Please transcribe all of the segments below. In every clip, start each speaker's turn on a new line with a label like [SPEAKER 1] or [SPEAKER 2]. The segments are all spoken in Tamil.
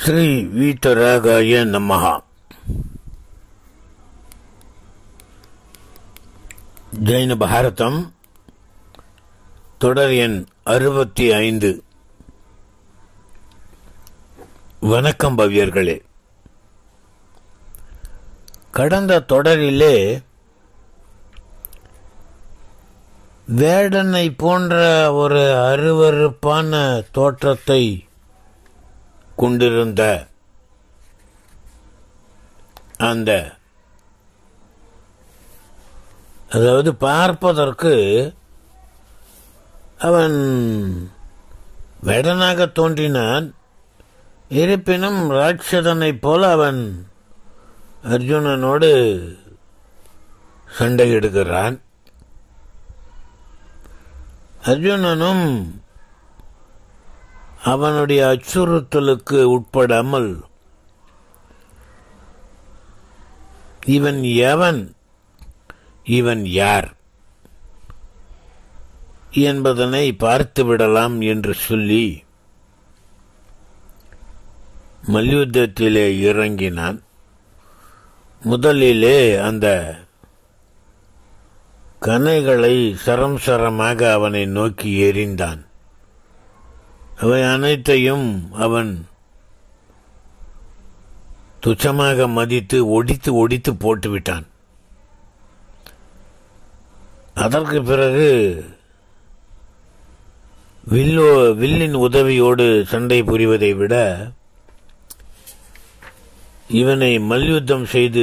[SPEAKER 1] ஸ்ரீ வீத்தராகாய நமஹா ஜெயின பாரதம் தொடர் எண் அறுபத்தி ஐந்து வணக்கம் பவ்யர்களே கடந்த தொடரிலே வேடனை போன்ற ஒரு அருவருப்பான தோற்றத்தை கொண்டிருந்த அந்த அதாவது பார்ப்பதற்கு அவன் வேடனாக தோன்றினான் இருப்பினும் ராட்சதனைப் போல அவன் அர்ஜுனனோடு சண்டையிடுகிறான் அர்ஜுனனும் அவனுடைய அச்சுறுத்தலுக்கு உட்படாமல் இவன் எவன் இவன் யார் என்பதனை பார்த்து விடலாம் என்று சொல்லி மல்யுத்தத்திலே இறங்கினான் முதலிலே அந்த கனைகளை சரம் சரமாக அவனை நோக்கி எறிந்தான் அவை அனைத்தையும் அவன் துச்சமாக மதித்து ஒடித்து ஒடித்து போட்டுவிட்டான் அதற்கு பிறகு வில்லோ வில்லின் உதவியோடு சண்டை புரிவதை விட இவனை மல்யுத்தம் செய்து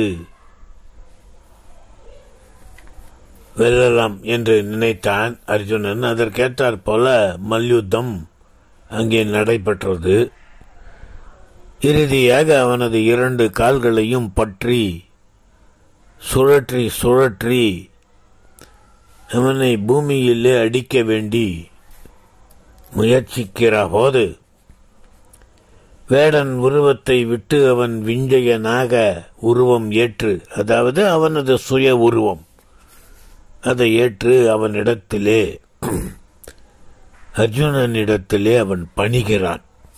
[SPEAKER 1] வெல்லலாம் என்று நினைத்தான் அர்ஜுனன் அதற்கேற்றாற் போல மல்யுத்தம் அங்கே நடைபெற்றது இறுதியாக அவனது இரண்டு கால்களையும் பற்றி சுழற்றி சுழற்றி அவனை பூமியிலே அடிக்க வேண்டி முயற்சிக்கிற போது வேடன் உருவத்தை விட்டு அவன் விஞ்சயனாக உருவம் ஏற்று அதாவது அவனது சுய உருவம் அதை ஏற்று அவனிடத்திலே அர்ஜுனனிடத்திலே அவன் பணிகிறான்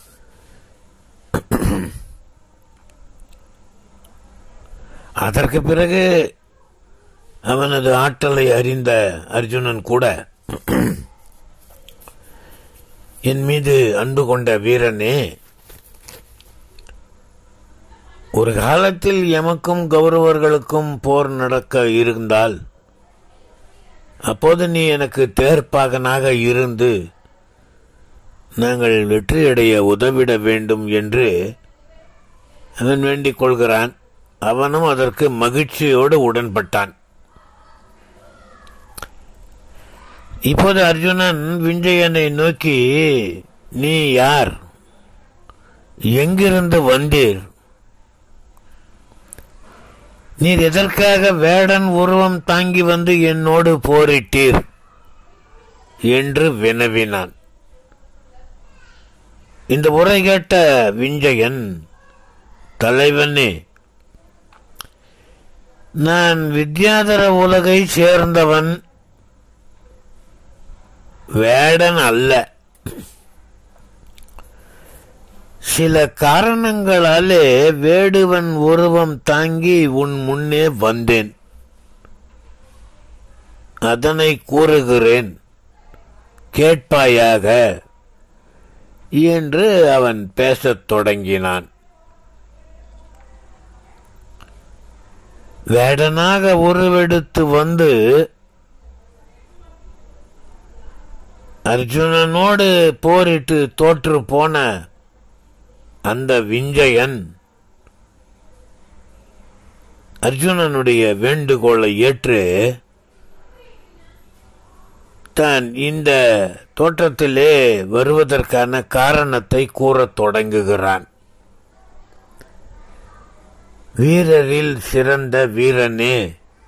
[SPEAKER 1] அதற்கு பிறகு அவனது ஆற்றலை அறிந்த அர்ஜுனன் கூட என் மீது அன்பு கொண்ட வீரனே ஒரு காலத்தில் எமக்கும் கௌரவர்களுக்கும் போர் நடக்க இருந்தால் அப்போது நீ எனக்கு தேர்ப்பாகனாக இருந்து நாங்கள் வெற்றியடைய உதவிட வேண்டும் என்று அவன் வேண்டிக் கொள்கிறான் அவனும் அதற்கு மகிழ்ச்சியோடு உடன்பட்டான் இப்போது அர்ஜுனன் விஞ்சயனை நோக்கி நீ யார் எங்கிருந்து வந்தீர் நீர் எதற்காக வேடன் உருவம் தாங்கி வந்து என்னோடு போரிட்டீர் என்று வினவினான் இந்த உரை கேட்ட விஞ்சயன் தலைவனே நான் வித்யாதர உலகை சேர்ந்தவன் வேடன் அல்ல சில காரணங்களாலே வேடுவன் உருவம் தாங்கி உன் முன்னே வந்தேன் அதனை கூறுகிறேன் கேட்பாயாக என்று அவன் பேசத் தொடங்கினான் வேடனாக உருவெடுத்து வந்து அர்ஜுனனோடு போரிட்டு தோற்று போன அந்த விஞ்சயன் அர்ஜுனனுடைய வேண்டுகோளை ஏற்று தான் இந்த தோற்றத்திலே வருவதற்கான காரணத்தை கூறத் தொடங்குகிறான் வீரரில் சிறந்த வீரனே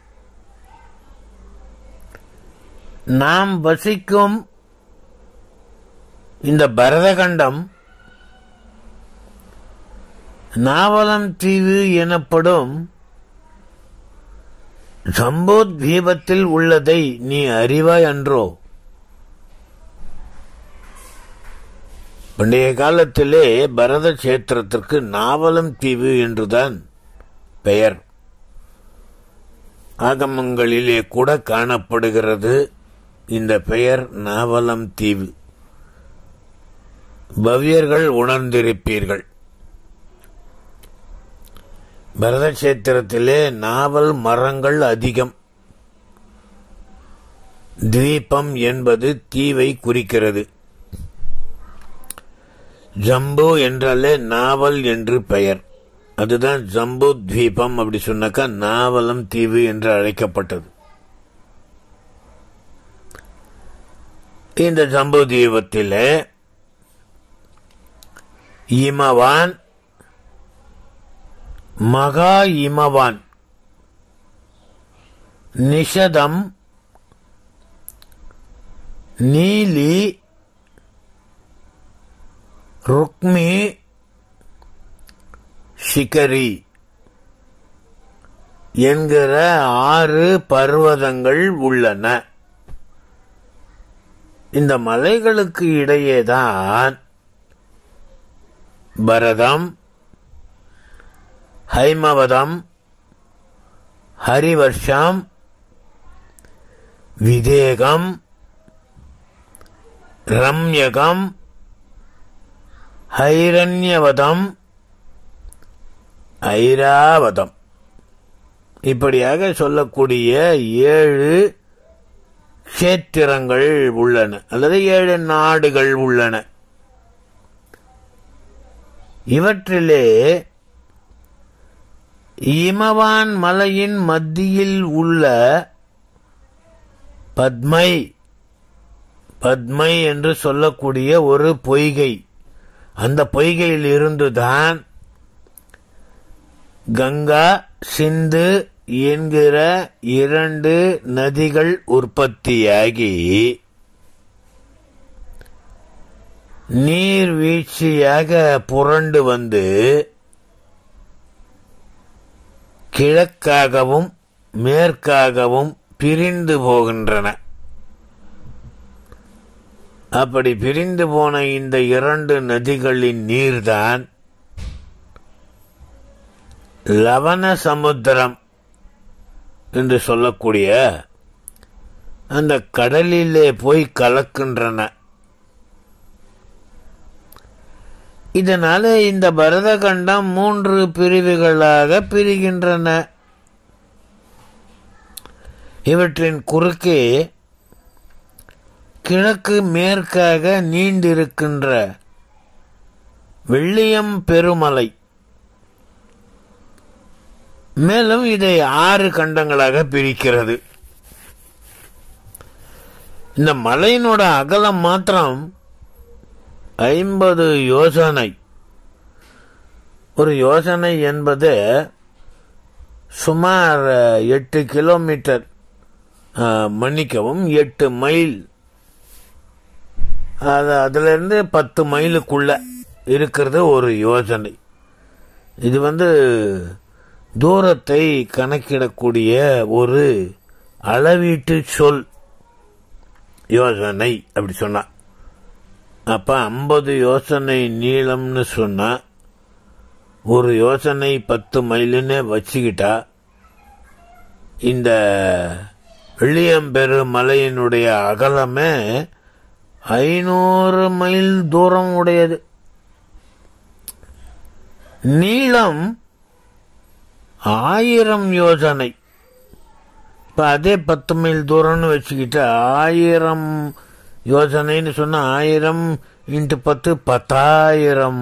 [SPEAKER 1] நாம் வசிக்கும் இந்த பரதகண்டம் நாவலம் தீவு எனப்படும் சம்போத்வீபத்தில் உள்ளதை நீ அறிவாய் அன்றோ பண்டைய காலத்திலே பரத கஷேத்திரத்திற்கு நாவலம் தீவு என்றுதான் பெயர் ஆகமங்களிலே கூட காணப்படுகிறது இந்த பெயர் நாவலம் தீவு பவ்யர்கள் உணர்ந்திருப்பீர்கள் பரதக்ஷேத்திரத்திலே நாவல் மரங்கள் அதிகம் தீபம் என்பது தீவை குறிக்கிறது ஜம்பு என்றாலே நாவல் என்று பெயர் அதுதான் ஜம்பு தீபம் அப்படி சொன்னாக்கா நாவலம் தீவு என்று அழைக்கப்பட்டது இந்த ஜம்பு தீபத்திலே இமவான் மகா இமவான் நிஷதம் நீலி ருக்மி சிகரி என்கிற ஆறு பர்வதங்கள் உள்ளன இந்த மலைகளுக்கு இடையேதான் பரதம் ஹைமவதம் ஹரிவர்ஷம் விதேகம் ரம்யகம் ஹைரண்யவதம் ஐராவதம் இப்படியாக சொல்லக்கூடிய ஏழு கஷேத்திரங்கள் உள்ளன அல்லது ஏழு நாடுகள் உள்ளன இவற்றிலே இமவான் மலையின் மத்தியில் உள்ள பத்மை பத்மை என்று சொல்லக்கூடிய ஒரு பொய்கை அந்த பொய்கையில் இருந்துதான் கங்கா சிந்து என்கிற இரண்டு நதிகள் உற்பத்தியாகி நீர்வீழ்ச்சியாக புரண்டு வந்து கிழக்காகவும் மேற்காகவும் பிரிந்து போகின்றன அப்படி பிரிந்து போன இந்த இரண்டு நதிகளின் நீர்தான் லவண சமுத்திரம் என்று சொல்லக்கூடிய அந்த கடலிலே போய் கலக்கின்றன இதனால இந்த பரதகண்டம் மூன்று பிரிவுகளாக பிரிகின்றன இவற்றின் குறுக்கே கிழக்கு மேற்காக நீண்டிருக்கின்ற வெள்ளியம் பெருமலை மேலும் இதை ஆறு கண்டங்களாக பிரிக்கிறது இந்த மலையினோட அகலம் மாத்திரம் ஐம்பது யோசனை ஒரு யோசனை என்பது சுமார் எட்டு கிலோமீட்டர் மன்னிக்கவும் எட்டு மைல் அது அதிலிருந்து பத்து மைலுக்குள்ள இருக்கிறது ஒரு யோசனை இது வந்து தூரத்தை கணக்கிடக்கூடிய ஒரு அளவீட்டு சொல் யோசனை அப்படி சொன்னா அப்ப ஐம்பது யோசனை நீளம்னு சொன்னா ஒரு யோசனை பத்து மைலுன்னு வச்சுக்கிட்டா இந்த வெள்ளியம்பெரு மலையினுடைய அகலமே ஐநூறு மைல் தூரம் உடையது நீளம் ஆயிரம் யோசனை இப்போ அதே பத்து மைல் தூரம்னு வச்சுக்கிட்டு ஆயிரம் யோசனைன்னு சொன்ன ஆயிரம் இன்ட்டு பத்து பத்தாயிரம்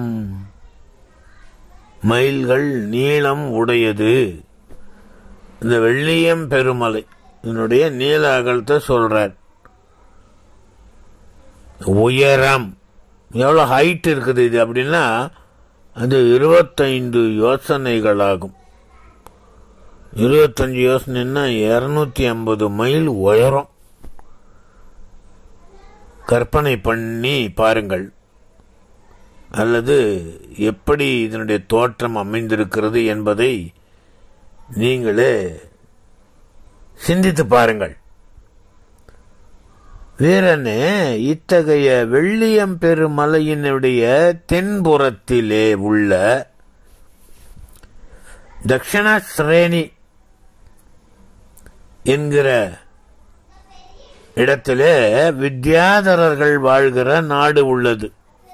[SPEAKER 1] மைல்கள் நீளம் உடையது இந்த வெள்ளியம் பெருமலை இதனுடைய நீள அகலத்தை சொல்றார் உயரம் எவ்வளோ ஹைட் இருக்குது இது அப்படின்னா அது இருபத்தைந்து யோசனைகளாகும் இருபத்தஞ்சு யோசனைன்னா இரநூத்தி ஐம்பது மைல் உயரம் கற்பனை பண்ணி பாருங்கள் அல்லது எப்படி இதனுடைய தோற்றம் அமைந்திருக்கிறது என்பதை நீங்களே சிந்தித்து பாருங்கள் வீரனே இத்தகைய வெள்ளியம் பெருமலையினுடைய தென்புறத்திலே உள்ள தக்ஷண ஸ்ரேணி என்கிற இடத்திலே வித்யாதரர்கள் வாழ்கிற நாடு உள்ளது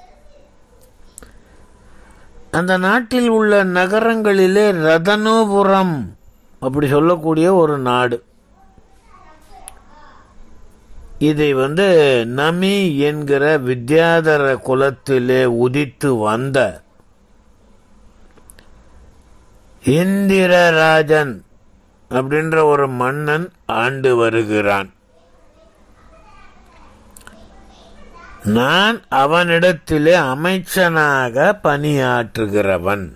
[SPEAKER 1] அந்த நாட்டில் உள்ள நகரங்களிலே ரதனோபுரம் அப்படி சொல்லக்கூடிய ஒரு நாடு இதை வந்து நமி என்கிற வித்யாதர குலத்திலே உதித்து வந்த இந்திரராஜன் அப்படின்ற ஒரு மன்னன் ஆண்டு வருகிறான் நான் அவனிடத்திலே அமைச்சனாக பணியாற்றுகிறவன்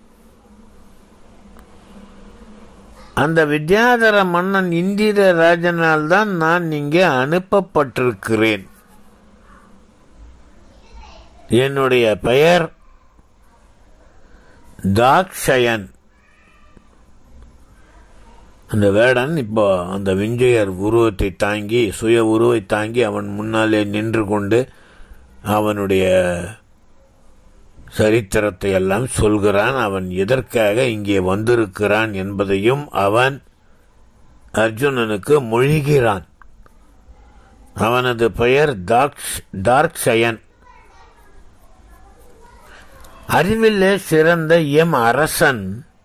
[SPEAKER 1] அந்த வித்யாதர மன்னன் இந்திர ராஜனால் தான் நான் இங்கே அனுப்பப்பட்டிருக்கிறேன் என்னுடைய பெயர் தாக்ஷயன் அந்த வேடன் இப்போ அந்த விஞ்சயர் உருவத்தை தாங்கி சுய உருவை தாங்கி அவன் முன்னாலே நின்று கொண்டு அவனுடைய சரித்திரத்தை எல்லாம் சொல்கிறான் அவன் எதற்காக இங்கே வந்திருக்கிறான் என்பதையும் அவன் அர்ஜுனனுக்கு மொழிகிறான் அவனது பெயர் தாக்ஷ் டார்க்ஷயன் அறிவிலே சிறந்த எம் அரசன்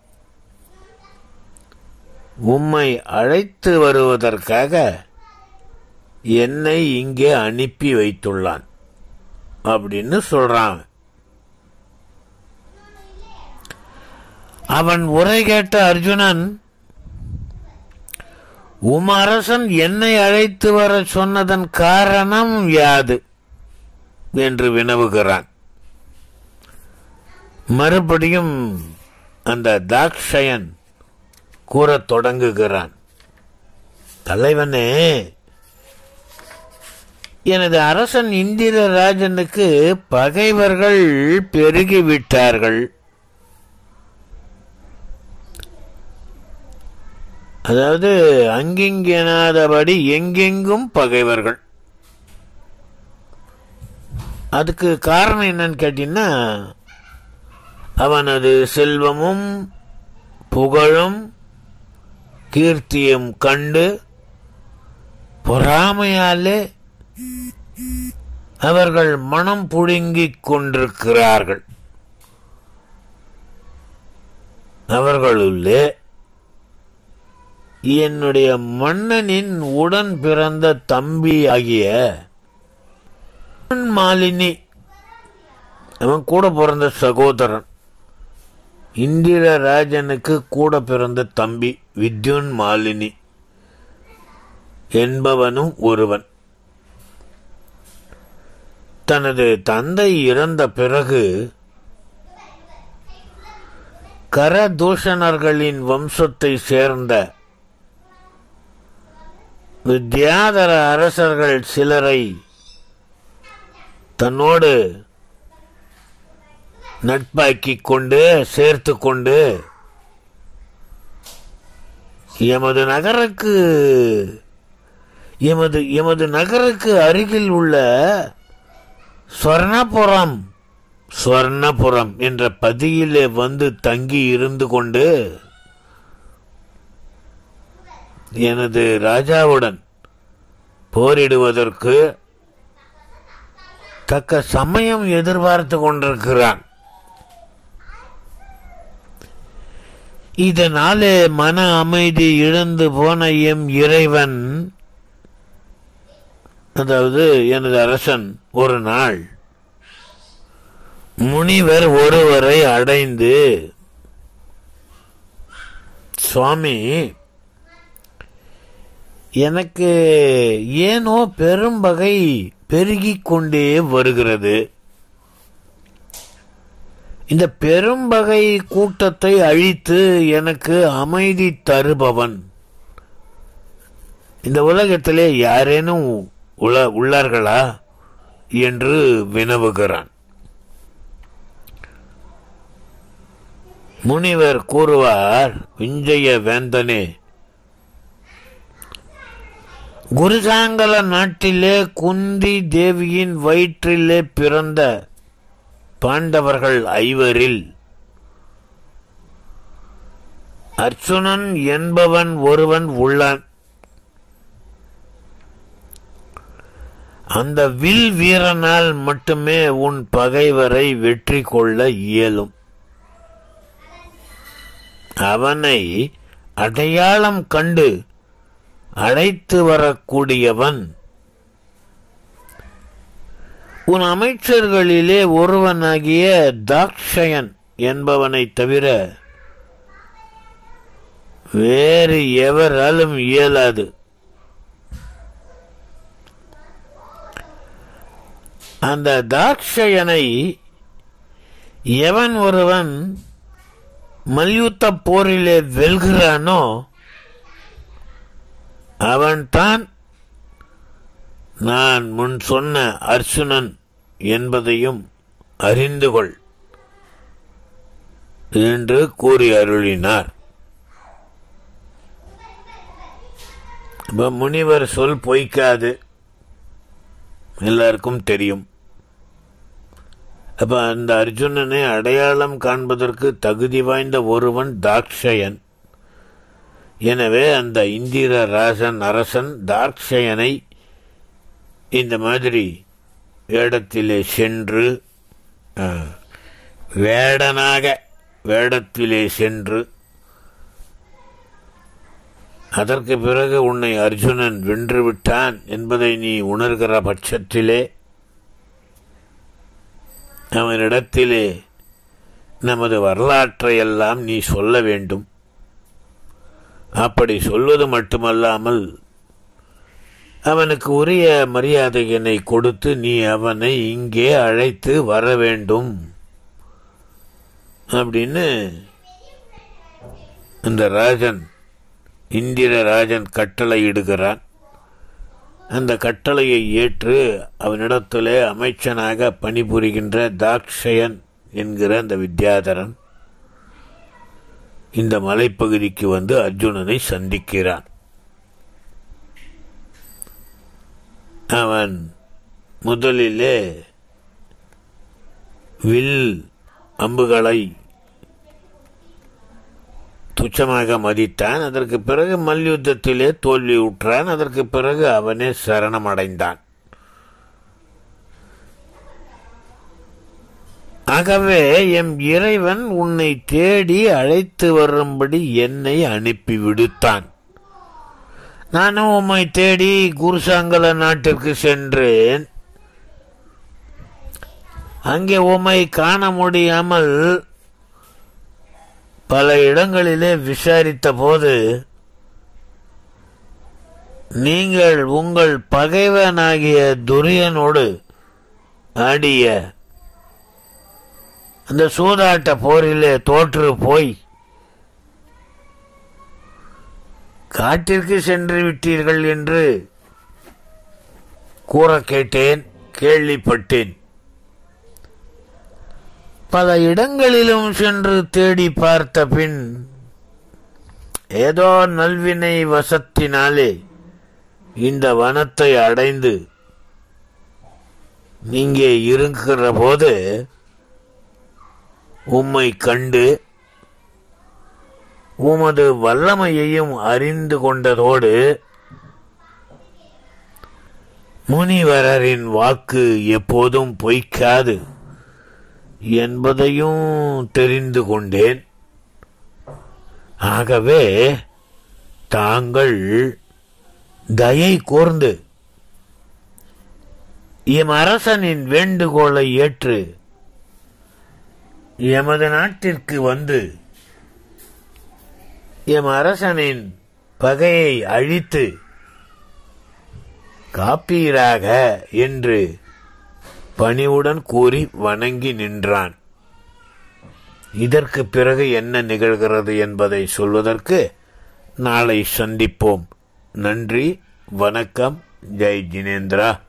[SPEAKER 1] உம்மை அழைத்து வருவதற்காக என்னை இங்கே அனுப்பி வைத்துள்ளான் அப்படின்னு சொல்றான் அவன் உரை கேட்ட அர்ஜுனன் உம் அரசன் என்னை அழைத்து வர சொன்னதன் காரணம் யாது என்று வினவுகிறான் மறுபடியும் அந்த தாக்ஷயன் கூறத் தொடங்குகிறான் தலைவனே எனது அரசன் இந்திரராஜனுக்கு பகைவர்கள் பெருகிவிட்டார்கள் அதாவது அங்கிங்கெனாதபடி எங்கெங்கும் பகைவர்கள் அதுக்கு காரணம் என்னன்னு கேட்டீங்கன்னா அவனது செல்வமும் புகழும் கீர்த்தியும் கண்டு பொறாமையாலே அவர்கள் மனம் புடுங்கிக் கொண்டிருக்கிறார்கள் அவர்களுள்ளே என்னுடைய மன்னனின் உடன் பிறந்த தம்பி ஆகிய மாலினி அவன் கூட பிறந்த சகோதரன் இந்திரராஜனுக்கு கூட பிறந்த தம்பி வித்யுன் மாலினி என்பவனும் ஒருவன் தனது தந்தை இறந்த பிறகு கரதூஷணர்களின் வம்சத்தை சேர்ந்த வித்யாதர அரசர்கள் சிலரை தன்னோடு நட்பாக்கிக் கொண்டு சேர்த்து கொண்டு எமது நகருக்கு எமது எமது நகருக்கு அருகில் உள்ள ஸ்வர்ணபுரம் ஸ்வர்ணபுரம் என்ற பதியிலே வந்து தங்கி இருந்து கொண்டு எனது ராஜாவுடன் போரிடுவதற்கு தக்க சமயம் எதிர்பார்த்து கொண்டிருக்கிறான் இதனாலே மன அமைதி இழந்து போன எம் இறைவன் அதாவது எனது அரசன் ஒரு நாள் முனிவர் ஒருவரை அடைந்து சுவாமி எனக்கு ஏனோ பெரும்பகை பெருகிக் கொண்டே வருகிறது இந்த பெரும்பகை கூட்டத்தை அழித்து எனக்கு அமைதி தருபவன் இந்த உலகத்திலே யாரேனும் உள்ள உள்ளார்களா என்று வினவுகிறான் முனிவர் கூறுவார் விஞ்சய வேந்தனே குருசாங்கல நாட்டிலே குந்தி தேவியின் வயிற்றிலே பிறந்த பாண்டவர்கள் ஐவரில் அர்ச்சுனன் என்பவன் ஒருவன் உள்ளான் அந்த வில் வீரனால் மட்டுமே உன் பகைவரை வெற்றி கொள்ள இயலும் அவனை அடையாளம் கண்டு அழைத்து வரக்கூடியவன் உன் அமைச்சர்களிலே ஒருவனாகிய தாக்ஷயன் என்பவனை தவிர வேறு எவராலும் இயலாது அந்த தாக்ஷயனை எவன் ஒருவன் மல்யுத்த போரிலே வெல்கிறானோ அவன்தான் நான் முன் சொன்ன அர்ச்சுனன் என்பதையும் அறிந்து கொள் என்று கூறி அருளினார் இப்ப முனிவர் சொல் பொய்க்காது எல்லாருக்கும் தெரியும் அப்ப அந்த அர்ஜுனனை அடையாளம் காண்பதற்கு தகுதி வாய்ந்த ஒருவன் தாக்ஷயன் எனவே அந்த இந்திர ராசன் அரசன் தாக்ஷயனை இந்த மாதிரி வேடத்திலே சென்று ஆ, வேடனாக வேடத்திலே சென்று அதற்கு பிறகு உன்னை அர்ஜுனன் வென்று விட்டான் என்பதை நீ உணர்கிற பட்சத்திலே அவனிடத்திலே நமது வரலாற்றையெல்லாம் நீ சொல்ல வேண்டும் அப்படி சொல்வது மட்டுமல்லாமல் அவனுக்கு உரிய மரியாதையினை கொடுத்து நீ அவனை இங்கே அழைத்து வர வேண்டும் அப்படின்னு இந்த ராஜன் இந்திர ராஜன் கட்டளை இடுகிறான் அந்த கட்டளையை ஏற்று அவனிடத்திலே அமைச்சனாக பணிபுரிகின்ற தாக்ஷயன் என்கிற அந்த வித்யாதரன் இந்த மலைப்பகுதிக்கு வந்து அர்ஜுனனை சந்திக்கிறான் அவன் முதலிலே வில் அம்புகளை துச்சமாக மதித்தான் அதற்கு பிறகு மல்யுத்தத்திலே தோல்வி உற்றான் அதற்கு பிறகு அவனே சரணமடைந்தான் ஆகவே எம் இறைவன் உன்னை தேடி அழைத்து வரும்படி என்னை அனுப்பி விடுத்தான் நானும் உம்மை தேடி குருசாங்கல நாட்டிற்கு சென்றேன் அங்கே உம்மை காண முடியாமல் பல இடங்களிலே விசாரித்த போது நீங்கள் உங்கள் பகைவனாகிய துரியனோடு ஆடிய அந்த சூதாட்ட போரிலே தோற்று போய் காட்டிற்கு சென்று விட்டீர்கள் என்று கூற கேட்டேன் கேள்விப்பட்டேன் பல இடங்களிலும் சென்று தேடி பார்த்த பின் ஏதோ நல்வினை வசத்தினாலே இந்த வனத்தை அடைந்து இங்கே இருக்கிற போது உம்மை கண்டு உமது வல்லமையையும் அறிந்து கொண்டதோடு முனிவரரின் வாக்கு எப்போதும் பொய்க்காது என்பதையும் தெரிந்து கொண்டேன் ஆகவே தாங்கள் தயை கூர்ந்து எம் அரசனின் வேண்டுகோளை ஏற்று எமது நாட்டிற்கு வந்து எம் அரசனின் பகையை அழித்து காப்பீராக என்று பணிவுடன் கூறி வணங்கி நின்றான் இதற்கு பிறகு என்ன நிகழ்கிறது என்பதை சொல்வதற்கு நாளை சந்திப்போம் நன்றி வணக்கம் ஜெய் ஜினேந்திரா